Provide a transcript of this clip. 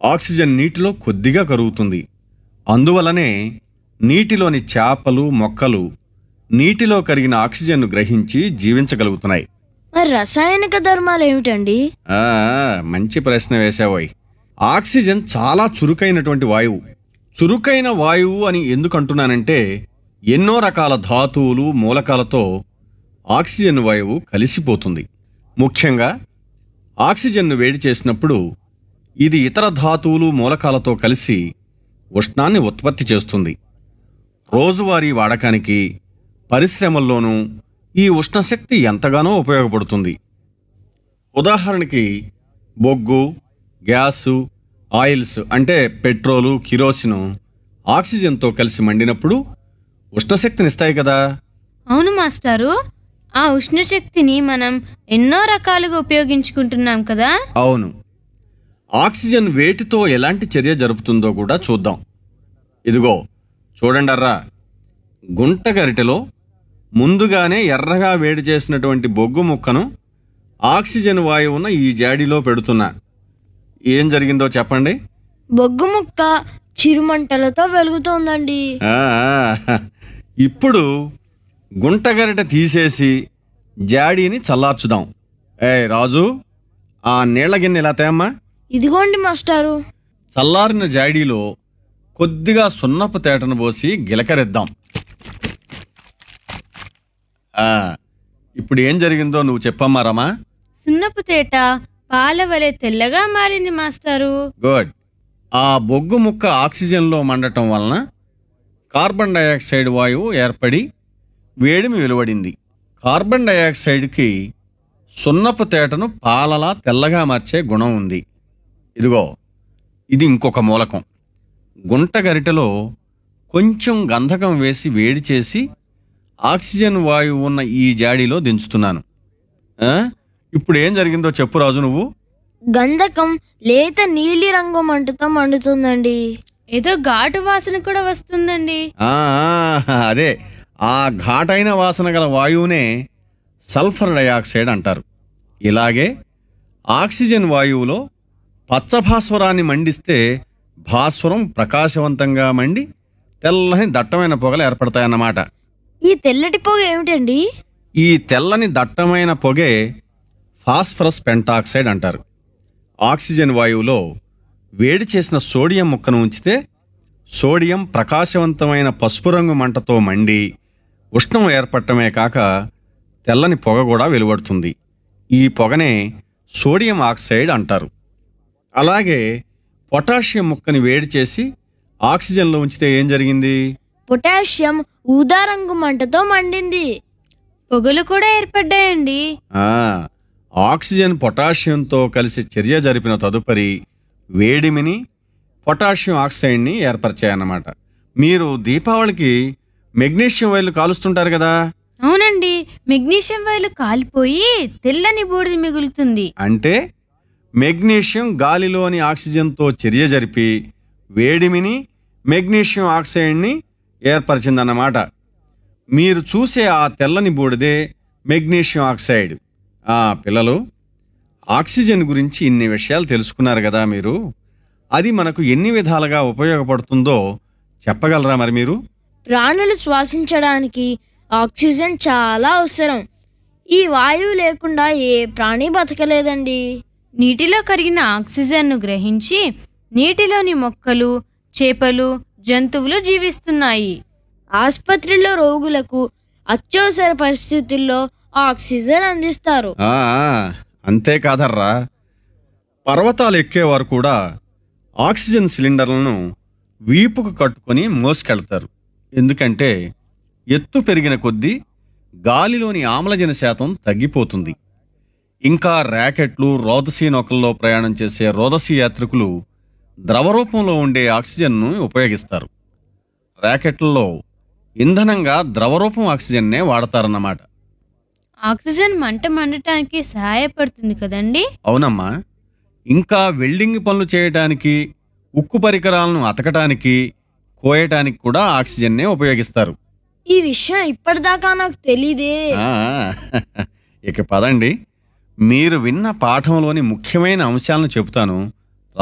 Oxygen నీటిలో కొద్దిగా కరుగుతుంది అందువలనే నీటిలోని చేపలు మొక్కలు నీటిలో కరిగిన ఆక్సిజన్ను గ్రహించి జీవించగలుగుతున్నాయి మరి రసాయనిక ధర్మాలు ఏమిటండి ఆ, మంచి ప్రశ్న వేశావోయ్ ఆక్సిజన్ చాలా చురుకైనటువంటి వాయువు చురుకైన వాయువు అని ఎందుకు అంటున్నానంటే ఎన్నో రకాల ధాతువులు మూలకాలతో ఆక్సిజన్ వాయువు కలిసిపోతుంది ముఖ్యంగా ఆక్సిజన్ను వేడి చేసినప్పుడు ఇది ఇతర ధాతువులు మూలకాలతో కలిసి ఉష్ణాన్ని ఉత్పత్తి చేస్తుంది రోజువారీ వాడకానికి పరిశ్రమల్లోనూ ఈ ఉష్ణశక్తి ఎంతగానో ఉపయోగపడుతుంది ఉదాహరణకి బొగ్గు గ్యాసు ఆయిల్స్ అంటే పెట్రోలు కిరోసిను ఆక్సిజన్తో కలిసి మండినప్పుడు ఉష్ణశక్తినిస్తాయి కదా అవును మాస్టారు ఆ ఉష్ణశక్తిని మనం ఎన్నో రకాలుగా ఉపయోగించుకుంటున్నాం కదా అవును ఆక్సిజన్ వేటితో ఎలాంటి చర్య జరుపుతుందో కూడా చూద్దాం ఇదిగో చూడండర్రా గుంట గరిటెలో ముందుగానే ఎర్రగా వేడి చేసినటువంటి బొగ్గు ముక్కను ఆక్సిజన్ వాయువున ఈ జాడీలో పెడుతున్నా ఏం జరిగిందో చెప్పండి బొగ్గు ముక్క చిరుమంటలతో వెలుగుతోందండి ఆ, ఇప్పుడు గుంటగరిట తీసేసి జాడీని చల్లార్చుదాం ఏ రాజు ఆ నీళ్ల గిన్నె ఇలా తేమ్మా ఇదిగోండి మాస్టారు చల్లారిన జాడీలో కొద్దిగా సున్నపు తేటను పోసి గిలకరిద్దాం ఆ, ఇప్పుడు ఏం జరిగిందో నువ్వు చెప్పమ్మా రమా సున్నపు తేట పాల వలె తెల్లగా మారింది మాస్టారు గుడ్ ఆ బొగ్గు ముక్క ఆక్సిజన్లో మండటం వలన కార్బన్ డయాక్సైడ్ వాయువు ఏర్పడి వేడిమి వెలువడింది కార్బన్ డయాక్సైడ్కి సున్నపు తేటను పాలలా తెల్లగా మార్చే గుణం ఉంది ఇదిగో ఇది ఇంకొక మూలకం గుంట గరిటెలో కొంచెం గంధకం వేసి వేడి చేసి ఆక్సిజన్ వాయువు ఉన్న ఈ జాడీలో దించుతున్నాను ఆ? ఇప్పుడు ఏం జరిగిందో చెప్పు రాజు నువ్వు గంధకం లేత నీలి రంగు మంటతో మండుతుందండి ఏదో ఘాటు వాసన కూడా వస్తుందండి ఆ, ఆ, అదే ఆ ఘాటైన వాసన గల వాయువునే సల్ఫర్ డయాక్సైడ్ అంటారు ఇలాగే ఆక్సిజన్ వాయువులో పచ్చ భాస్వరాన్ని మండిస్తే భాస్వరం ప్రకాశవంతంగా మండి తెల్లని దట్టమైన పొగలు ఏర్పడతాయన్నమాట ఈ తెల్లటి పొగ ఏమిటండి ఈ తెల్లని దట్టమైన పొగే ఫాస్ఫరస్ పెంటాక్సైడ్ అంటారు ఆక్సిజన్ వాయువులో వేడి చేసిన సోడియం ముక్కను ఉంచితే సోడియం ప్రకాశవంతమైన పసుపు రంగు మంటతో మండి ఉష్ణం ఏర్పడటమే కాక తెల్లని పొగ కూడా వెలువడుతుంది ఈ పొగనే సోడియం ఆక్సైడ్ అంటారు అలాగే పొటాషియం ముక్కని వేడి చేసి ఆక్సిజన్లో ఉంచితే ఏం జరిగింది పొటాషియం ఊదా రంగు మంటతో మండింది పొగలు కూడా ఏర్పడ్డాయండి ఆ, ఆక్సిజన్ పొటాషియంతో కలిసి చర్య జరిపిన తదుపరి వేడిమిని పొటాషియం ఆక్సైడ్ని ఏర్పరిచాయన్నమాట మీరు దీపావళికి మెగ్నీషియం వైర్లు కాలుస్తుంటారు కదా అవునండి మెగ్నీషియం వైర్లు కాలిపోయి తెల్లని బూడిద మిగులుతుంది అంటే మెగ్నీషియం గాలిలోని ఆక్సిజన్తో చర్య జరిపి వేడిమిని మెగ్నీషియం ఆక్సైడ్ని ఏర్పరిచిందన్నమాట మీరు చూసే ఆ తెల్లని బూడిదే మెగ్నీషియం ఆక్సైడ్ ఆ పిల్లలు ఆక్సిజన్ గురించి ఇన్ని విషయాలు తెలుసుకున్నారు కదా మీరు అది మనకు ఎన్ని విధాలుగా ఉపయోగపడుతుందో చెప్పగలరా మరి మీరు ప్రాణులు శ్వాసించడానికి ఆక్సిజన్ చాలా అవసరం ఈ వాయువు లేకుండా ఏ ప్రాణి బతకలేదండి నీటిలో కరిగిన ఆక్సిజన్ను గ్రహించి నీటిలోని మొక్కలు చేపలు జంతువులు జీవిస్తున్నాయి ఆసుపత్రిలో రోగులకు అత్యవసర పరిస్థితుల్లో ఆక్సిజన్ అందిస్తారు ఆ, అంతేకాదర్రా పర్వతాలు ఎక్కేవారు కూడా ఆక్సిజన్ సిలిండర్లను వీపుకు కట్టుకొని మోసుకెళ్తారు ఎందుకంటే ఎత్తు పెరిగిన కొద్దీ గాలిలోని ఆమ్లజన శాతం తగ్గిపోతుంది ఇంకా ర్యాకెట్లు రోదసీ నౌకల్లో ప్రయాణం చేసే రోదసీ యాత్రికులు ద్రవరూపంలో ఉండే ఆక్సిజన్ను ఉపయోగిస్తారు ర్యాకెట్లలో ఇంధనంగా ద్రవరూపం ఆక్సిజన్నే వాడతారన్నమాట ఆక్సిజన్ మంట మండటానికి సహాయపడుతుంది కదండి అవునమ్మా ఇంకా వెల్డింగ్ పనులు చేయటానికి ఉక్కు పరికరాలను అతకటానికి కోయటానికి కూడా ఆక్సిజన్నే ఉపయోగిస్తారు ఈ విషయం ఇప్పటిదాకా నాకు తెలీదే ఆ, ఇక పదండి మీరు విన్న పాఠంలోని ముఖ్యమైన అంశాలను చెబుతాను